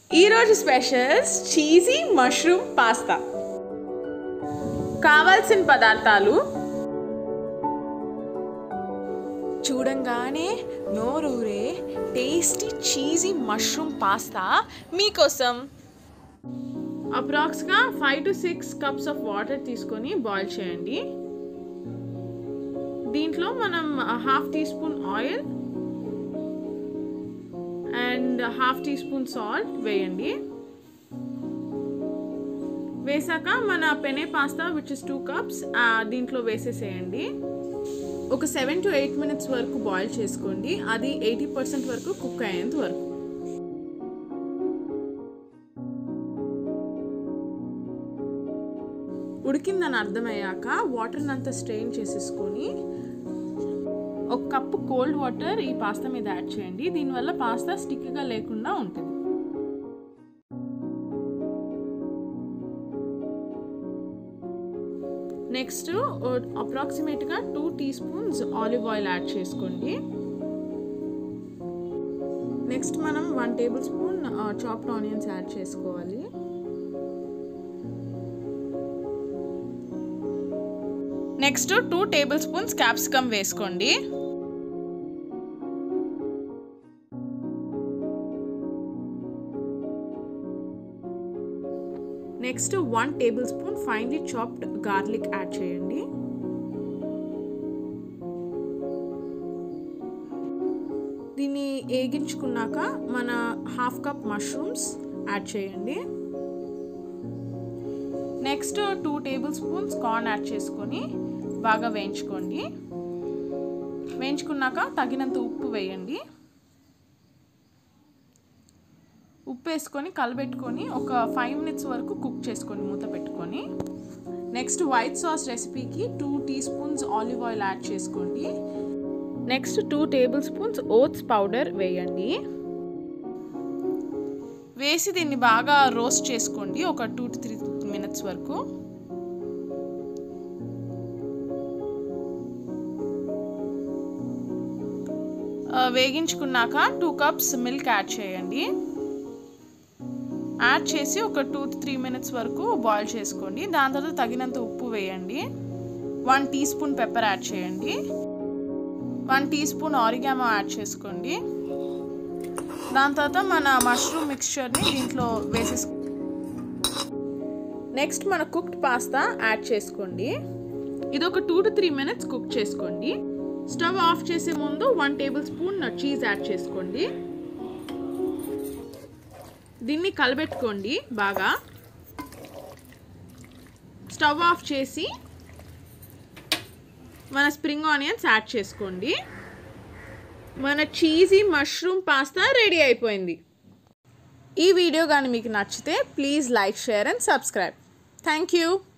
ఈరోజు specials cheesy mushroom pasta కావాల్సిన పదార్థాలు చూడంగానే నోరూరే టేస్టీ చీజీ మష్రూమ్ పాస్తా మీకోసం అప్రాక్స్గా five to six cups of water తీసుకొని బాయిల్ చేయండి దీంట్లో మనం half teaspoon oil and half teaspoon salt వేయండి వేసాక మన penne pasta which is two cups దీంట్లో వేసేసేయండి ఒక సెవెన్ టు ఎయిట్ మినిట్స్ వరకు బాయిల్ చేసుకోండి అది ఎయిటీ పర్సెంట్ వరకు కుక్ అయ్యేంత వరకు ఉడికిందని అర్థమయ్యాక వాటర్ని అంతా స్ట్రెయిన్ చేసేసుకొని ఒక కప్పు కోల్డ్ వాటర్ ఈ పాస్తా మీద యాడ్ చేయండి దీనివల్ల పాస్తా స్టిక్గా లేకుండా ఉంటుంది నెక్స్ట్ అప్రాక్సిమేట్గా two teaspoons olive oil add చేసుకోండి నెక్స్ట్ మనం one tablespoon chopped onions add చేసుకోవాలి next two tablespoons capsicum వేసుకోండి next one tablespoon finely chopped garlic add చేయండి దీన్ని వేగించుకున్నాక మన హాఫ్ కప్ మష్రూమ్స్ యాడ్ చేయండి next two tablespoons corn add చేసుకొని బాగా వేయించుకోండి వేయించుకున్నాక తగినంత ఉప్పు వేయండి ఉప్పు వేసుకొని కలబెట్టుకొని ఒక ఫైవ్ మినిట్స్ వరకు కుక్ చేసుకొని మూత పెట్టుకొని నెక్స్ట్ వైట్ సాస్ రెసిపీకి two teaspoons olive oil add చేసుకోండి next two tablespoons oats powder వేయండి వేసి దీన్ని బాగా రోస్ట్ చేసుకోండి ఒక టూ టు త్రీ మినిట్స్ వరకు వేగించుకున్నాక టూ కప్స్ మిల్క్ యాడ్ చేయండి యాడ్ చేసి ఒక టూ టు త్రీ మినిట్స్ వరకు బాయిల్ చేసుకోండి దాని తర్వాత తగినంత ఉప్పు వేయండి one teaspoon pepper add చేయండి one teaspoon oregano add చేసుకోండి దాని తర్వాత మన మష్రూమ్ మిక్స్చర్ని దీంట్లో వేసేసుకో నెక్స్ట్ మన కుక్డ్ పాస్తా యాడ్ చేసుకోండి ఇది ఒక two to three minutes cook చేసుకోండి స్టవ్ ఆఫ్ చేసే ముందు one tablespoon cheese add చేసుకోండి దీన్ని కలబెట్టుకోండి బాగా స్టవ్ ఆఫ్ చేసి మన స్ప్రింగ్ ఆనియన్స్ యాడ్ చేసుకోండి మన చీజీ మష్రూమ్ పాస్తా రెడీ అయిపోయింది ఈ వీడియో కానీ మీకు నచ్చితే please like share and subscribe thank you